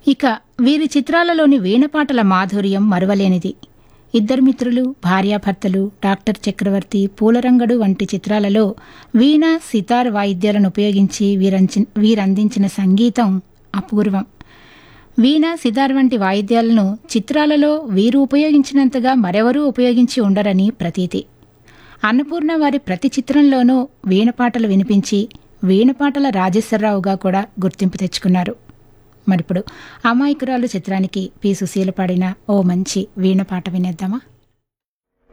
ఇక వీరి చిత్రాలలోని వీణపాటల మాధుర్యం మరువలేనిది ఇద్దరు మిత్రులు భార్యాభర్తలు డాక్టర్ చక్రవర్తి పూలరంగడు వంటి చిత్రాలలో వీణ సితార్ వాయిద్యాలను ఉపయోగించి వీరంచి వీరందించిన సంగీతం అపూర్వం వీణ సితార్ వంటి వాయిద్యాలను చిత్రాలలో వీరు ఉపయోగించినంతగా మరెవరూ ఉపయోగించి ఉండరని ప్రతీతి అన్నపూర్ణ వారి ప్రతి చిత్రంలోనూ వీణపాటలు వినిపించి వీణపాటల రాజేశ్వరరావుగా కూడా గుర్తింపు తెచ్చుకున్నారు మరిప్పుడు అమాయకురాలు చిత్రానికి పి సుశీల పాడిన ఓ మంచి వీణపాట వినేద్దామా